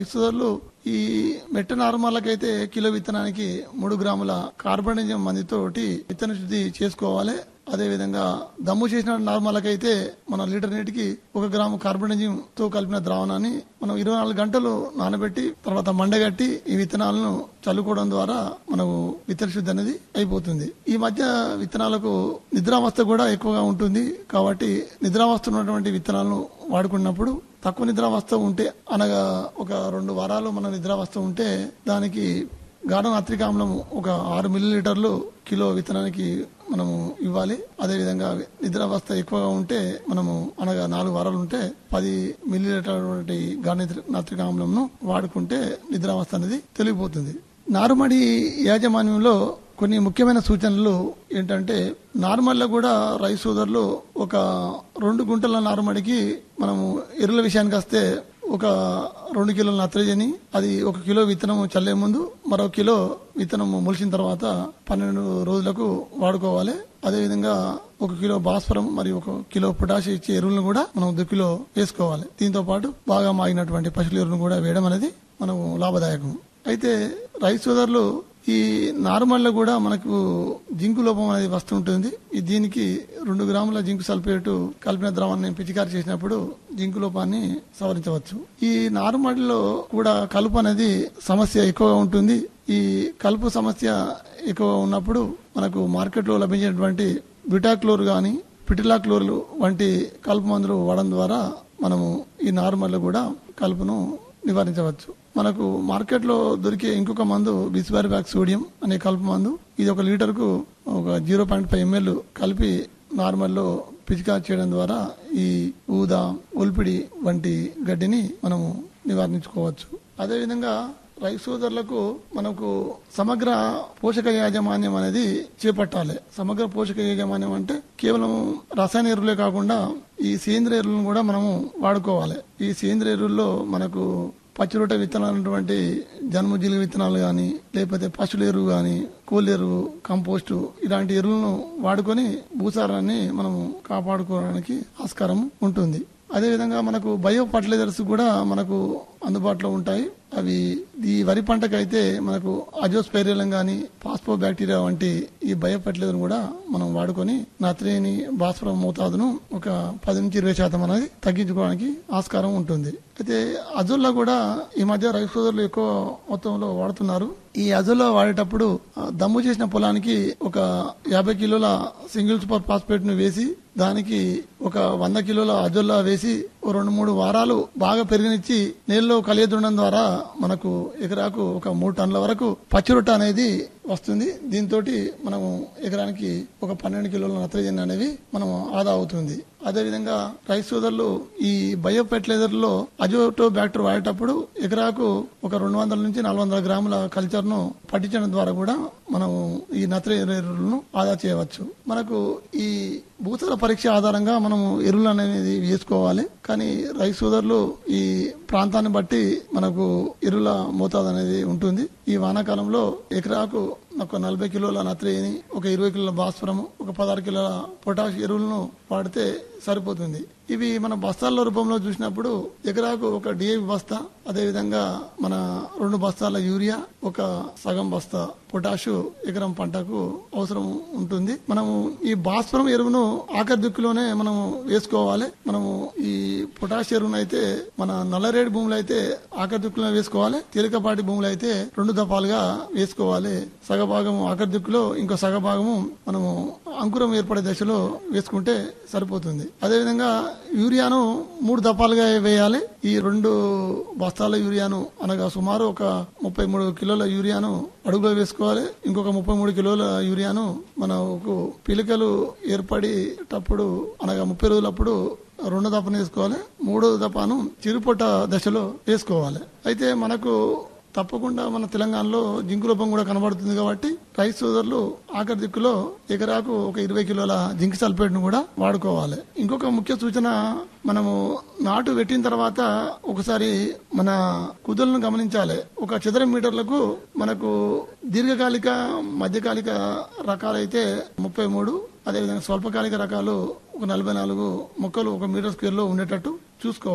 సోదరులు ఈ మెట్ట నార్మల్కైతే కిలో విత్తనానికి మూడు గ్రాముల కార్బనిజం మందితోటి విత్తన శుద్ధి చేసుకోవాలి అదే విధంగా దమ్ము చేసిన నార్మల్కైతే మన లీటర్ నీటికి ఒక గ్రాము కార్బనిజం తో కలిపిన ద్రావణాన్ని మనం ఇరవై నాలుగు గంటలు నానబెట్టి తర్వాత మండగట్టి ఈ విత్తనాలను చల్లుకోవడం ద్వారా మనకు విత్తన శుద్ధి అనేది అయిపోతుంది ఈ మధ్య విత్తనాలకు నిద్రావస్థ కూడా ఎక్కువగా ఉంటుంది కాబట్టి నిద్రావస్థ ఉన్నటువంటి విత్తనాలను వాడుకున్నప్పుడు తక్కువ నిద్రావస్థ ఉంటే అనగా ఒక రెండు వారాలు మన నిద్రావస్థ ఉంటే దానికి గాఢ నాత్రిక ఆమ్లం ఒక ఆరు మిల్లీలీటర్లు కిలో విత్తనానికి మనము ఇవ్వాలి అదేవిధంగా నిద్రావస్థ ఎక్కువగా ఉంటే మనము అనగా నాలుగు వారాలు ఉంటే పది మిల్లీలీటర్ గాఢ నాత్రిక ఆమ్లంను వాడుకుంటే నిద్రావస్థ అనేది తొలగిపోతుంది నారుమడి యాజమాన్యంలో కొన్ని ముఖ్యమైన సూచనలు ఏంటంటే నార్మల్లో కూడా రైస్ సోదరులు ఒక రెండు గుంటల నారుమడికి మనము ఎరువుల విషయానికి వస్తే ఒక రెండు కిలోల నత్రజని అది ఒక కిలో విత్తనం చల్లే ముందు మరో కిలో విత్తనం మొలిచిన తర్వాత పన్నెండు రోజులకు వాడుకోవాలి అదేవిధంగా ఒక కిలో భాస్వరం మరియు ఒక కిలో పొటాష్ ఇచ్చే ఎరువులను కూడా మనం దుక్కిలో వేసుకోవాలి దీంతో పాటు బాగా మాగినటువంటి పశువుల ఎరువులను కూడా వేయడం అనేది మనకు లాభదాయకం అయితే రైతు సోదరులు ఈ నార్మల్లో కూడా మనకు జింకు లోపం అనేది వస్తుంటుంది ఈ దీనికి రెండు గ్రాముల జింకు సల్ఫేటు కలిపిన ద్రవాన్ని పిచికారి చేసినప్పుడు జింకు లోపాన్ని సవరించవచ్చు ఈ నార్మల్లో కూడా కలుపు అనేది సమస్య ఎక్కువగా ఉంటుంది ఈ కలుపు సమస్య ఎక్కువ ఉన్నప్పుడు మనకు మార్కెట్లో లభించేటువంటి బ్యూటాక్లోర్ గాని పిటిలాక్లోర్ వంటి కలుపు మందులు వాడడం ద్వారా మనము ఈ నార్మల్ కూడా కలుపును నివారించవచ్చు మనకు మార్కెట్లో దొరికే ఇంకొక మందు బిస్బారిబాక్ సోడియం అనే కలుపు మందు ఇది ఒక లీటర్కు ఒక జీరో పాయింట్ ఫైవ్ ఎంఎల్ కలిపి నార్మల్లో పిచికారి చేయడం ద్వారా ఈ ఊద ఒల్పిడి వంటి గడ్డిని మనము నివారించుకోవచ్చు అదేవిధంగా రైతు సోదరులకు మనకు సమగ్ర పోషక యాజమాన్యం అనేది చేపట్టాలి సమగ్ర పోషక యాజమాన్యం అంటే కేవలం రసాయన ఎరువులే కాకుండా ఈ సేంద్రియ ఎరువులను కూడా మనము వాడుకోవాలి ఈ సేంద్రియ ఎరువుల్లో మనకు పచ్చిరొట్ట విత్తనాలటువంటి జన్మజీలి విత్తనాలు గాని లేకపోతే పశువుల ఎరువు గాని కోళ్ళ ఎరువు కంపోస్టు ఇలాంటి ఎరువులను వాడుకొని భూసారాన్ని మనము కాపాడుకోవడానికి ఆస్కారం ఉంటుంది అదేవిధంగా మనకు బయో ఫర్టిలైజర్స్ కూడా మనకు అందుబాటులో ఉంటాయి అవి ఈ వరి పంటకైతే మనకు అజోస్పైరిలం గాని పాస్పో బ్యాక్టీరియా వంటి ఈ బయో ఫర్టిలైజర్ కూడా మనం వాడుకొని నత్రేని భాస్వరం మోతాదును ఒక పది నుంచి ఇరవై శాతం అనేది తగ్గించుకోవడానికి ఆస్కారం ఉంటుంది అయితే అజోల్లా కూడా ఈ మధ్య రైతు సోదరులు ఎక్కువ మొత్తంలో వాడుతున్నారు ఈ అజోలా వాడేటప్పుడు ఆ, దమ్ము చేసిన పొలానికి ఒక యాభై కిలోల సింగిల్ సూపర్ ఫాస్ఫేట్ ను వేసి దానికి ఒక వంద కిలోల అజొల్లా వేసి ఓ రెండు మూడు వారాలు బాగా పెరిగినిచ్చి నీళ్ళలో కలియదుండడం ద్వారా మనకు ఎకరాకు ఒక మూడు టన్నుల వరకు పచ్చిరొట్ట అనేది వస్తుంది దీంతో మనము ఎకరానికి ఒక పన్నెండు కిలోల నత్రజని అనేవి మనం ఆదా అవుతుంది అదేవిధంగా రైతు సోదరులు ఈ బయో ఫెర్టిలైజర్లో అజోటో బ్యాక్టర్ వాడేటప్పుడు ఎకరాకు ఒక రెండు వందల నుంచి నాలుగు వందల గ్రాముల కల్చర్ ను పట్టించడం ద్వారా కూడా మనం ఈ నత్రజని ఎరువులను ఆదా చేయవచ్చు మనకు ఈ భూసార పరీక్ష ఆధారంగా మనము ఎరువులు అనేది వేసుకోవాలి కానీ రైతు సోదరులు ఈ ప్రాంతాన్ని బట్టి మనకు ఎరువుల మోతాదు అనేది ఉంటుంది ఈ వానాకాలంలో ఎకరాకు ఒక నలభై కిలోల నత్రజని ఒక ఇరవై కిలోల భాస్వరము ఒక పదహారు కిలోల పొటాష్ ఎరువులను వాడితే సరిపోతుంది ఇవి మన బస్తాల రూపంలో చూసినప్పుడు ఎకరాకు ఒక డిఏపి బస్తా అదేవిధంగా మన రెండు బస్తాల యూరియా ఒక సగం బస్తా పొటాషు ఎకరం పంటకు అవసరం ఉంటుంది మనము ఈ భాస్వరం ఎరువును ఆఖరి దిక్కులోనే మనము వేసుకోవాలి మనము ఈ పొటాష్ ఎరువును అయితే మన నల్లరేడు భూములు అయితే ఆఖరి దిక్కులో వేసుకోవాలి తేలికపాటి భూములు అయితే రెండు దఫాలుగా వేసుకోవాలి సగభాగము ఆఖరి దిక్కులో ఇంకో సగభాగము మనము అంకురం ఏర్పడే దశలో వేసుకుంటే సరిపోతుంది అదేవిధంగా యూరియాను మూడు దఫాలుగా వేయాలి ఈ రెండు బస్తాల యూరియాను అనగా సుమారు ఒక ముప్పై మూడు కిలోల యూరియాను అడుగులో వేసుకోవాలి ఇంకొక ముప్పై మూడు కిలోల యూరియాను మనకు పిలికలు ఏర్పడేటప్పుడు అనగా ముప్పై రోజులప్పుడు రెండో దఫాను వేసుకోవాలి మూడో దఫాను చిరుపొట్ట దశలో వేసుకోవాలి అయితే మనకు తప్పకుండా మన తెలంగాణలో జింకు లోపం కూడా కనబడుతుంది కాబట్టి రైతు సోదరులు ఆఖరి దిక్కులో ఎకరాకు ఒక ఇరవై కిలోల జింక్ సల్ఫేట్ ను కూడా వాడుకోవాలి ఇంకొక ముఖ్య సూచన మనము నాటు పెట్టిన తర్వాత ఒకసారి మన కుదులను గమనించాలి ఒక చదరం మీటర్లకు మనకు దీర్ఘకాలిక మధ్యకాలిక రకాలైతే ముప్పై మూడు అదేవిధంగా స్వల్పకాలిక రకాలు ఒక నలభై నాలుగు మొక్కలు ఒక మీటర్ స్క్వేర్ లో ఉండేటట్టు చూసుకోవాలి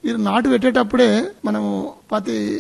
ఈ నాటు పెట్టేటప్పుడే మనము పత్తి